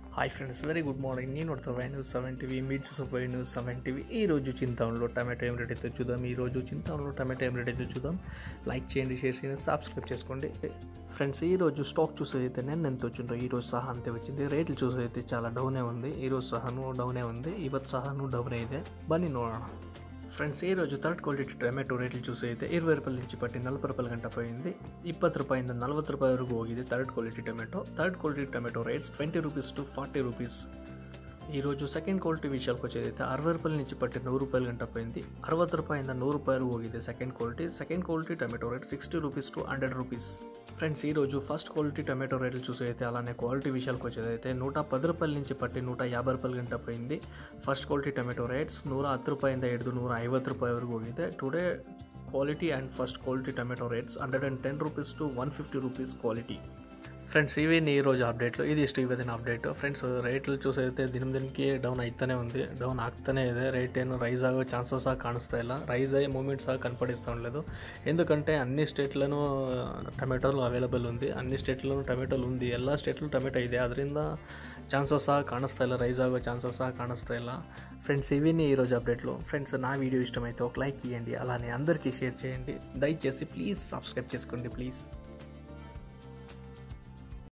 hi friends very good morning నేను Y news seven TV మీరు చూసే వై న్యూస్ సెవెన్ టీవీ ఈ రోజు చింతవనంలో టమాటో ఏం రేట్ అయితే చూద్దాం ఈ రోజు చింతవనంలో టమాటో ఏం రేట్ అయితే చూద్దాం లైక్ చేయండి షేర్ చేయండి సబ్స్క్రైబ్ చేసుకోండి ఫ్రెండ్స్ ఈ రోజు స్టాక్ చూసేదైతే నేను ఎంత వచ్చిందో ఈ రోజు సహా అంతే వచ్చింది రేట్లు చూసేదైతే చాలా డౌనే ఉంది ఈ రోజు సహాను డౌనే ఉంది ಇವತ್ತು సహాను డౌనే ಇದೆ బన్నీ ನೋಡೋಣ ఫ్రెండ్స్ ఈ రోజు థర్డ్ క్వాలిటీ ಟೊಮೆಟೊ ರೇಟ್ಲಿ చూసి అయితే ఇరవై రూపాయల నుంచి పట్టి నలభై రూపాయల గంట పోయింది ఇಪ್ಪತ್ತು ರೂಪಾಯಿಂದ ನಲವತ್ತು ರೂಪಾಯಿ ವರೆಗೂ ಹೋಗಿದೆ third quality tomato third quality tomato rates twenty rupees to forty rupees ఈరోజు సెకండ్ క్వాలిటీ విషయాలకు వచ్చేదైతే అరవై రూపాయల నుంచి పట్టి నూరు రూపాయల గంట పోయింది అరవತ್ತು ರೂಪಾಯಿಂದ నూరు రూపాయలు ಹೋಗಿದೆ second quality second quality tomato rate sixty rupees to hundred rupees friends ఈరోజు ఫస్ట్ క్వాలిటీ టొమాటో రేట్లు చూసైతే అలానే క్వాలిటీ విషయాలకు వచ్చేదైతే నూట పది రూపాయల నుంచి పట్టి నూట యాభై రూపాయల గంట పోయింది ಫಸ್ಟ್ ಕ್ವಾಲಿಟಿ ಟೊಮೆಟೊ ರೇಟ್ಸ್ ನೂರ ಹತ್ತು ರೂಪಾಯಿಂದ ಹಿಡಿದು ನೂರ ಐವತ್ತು ರೂಪಾಯಿವರೆಗೂ ಹೋಗಿದೆ today quality and first quality tomato rates hundred and ten rupees to one fifty rupees quality friends ఇవి ఈ రోజు అప్డేట్లు ఇది ఇಷ್ಟು ಇವತ್ತಿನ అప్డేట్ ఫ్రెండ్స్ రేట్లు చూసైతే ದಿನ ದಿನಕ್ಕೆ ಡೌನ್ ಆಗ್ತಾನೆ ఉంది ಡೌನ್ ಆಗ್ತಾನೆ ಇದೆ రేట్ ಏನು రైజ్ ಆಗೋ ఛాన్సెస్ సಹ కాಣಿಸ್ತಾ ಇಲ್ಲ రైజ్ అయ్యే మూమెంట్ సಹ కనపడిస్తూ ఉండలేదు ఎందుకంటే అన్ని స్టేట్లను టమాటోలు అవైలబుల్ ఉంది అన్ని స్టేట్లను టమాటోలు ఉంది ಎಲ್ಲ స్టేట్లు టమాటో ಇದೆ ಅದರಿಂದ ఛాన్సెస్ సಹ కాಣಿಸ್ತಾ ಇಲ್ಲ రైజ్ ಆಗೋ ఛాన్సెస్ సಹ కాಣಿಸ್ತಾ ಇಲ್ಲ ఫ్రెండ్స్ ఇవి ఈరోజు అప్డేట్లు ఫ్రెండ్స్ నా వీడియో ఇష్టమైతే ఒక లైక్ ఇవ్వండి అలానే అందరికీ షేర్ చేయండి దయచేసి ప్లీజ్ సబ్స్క్రైబ్ చేసుకోండి ప్లీజ్